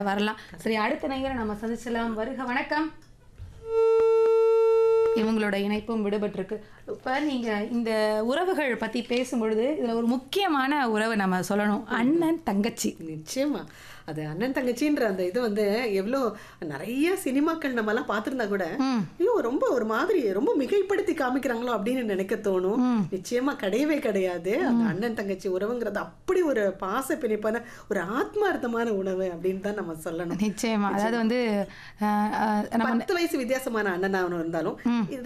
வரலாம் சரி அடுத்த நேயரை நம்ம சந்திச்சலாம் வருக வணக்கம் இவங்களோட இணைப்பும் விடுபட்டிருக்கு இப்போ நீங்கள் இந்த உறவுகள் பற்றி பேசும்பொழுது இதில் ஒரு முக்கியமான உறவு நம்ம சொல்லணும் அண்ணன் தங்கச்சி நிச்சயமா அது அண்ணன் தங்கச்சின்ற அந்த இது வந்து எவ்வளோ நிறைய சினிமாக்கள் நம்ம எல்லாம் பார்த்துருந்தா கூட ம். ஐயோ ரொம்ப ஒரு மாதிரி ரொம்ப மிகைப்படுத்தி காமிக்கிறாங்களோ அப்படின்னு நினைக்க தோணும் ம். நிச்சயமா கிடையவே கிடையாது அந்த அண்ணன் தங்கச்சி உறவுங்கிறது அப்படி ஒரு பாச பிணைப்பான ஒரு ஆத்மார்த்தமான உணவு அப்படின்னு தான் நம்ம சொல்லணும் நிச்சயமா அதாவது வந்து அஹ், அஹ், நம்ம பத்து வயசு வித்தியாசமான அண்ணனா இருந்தாலும் இது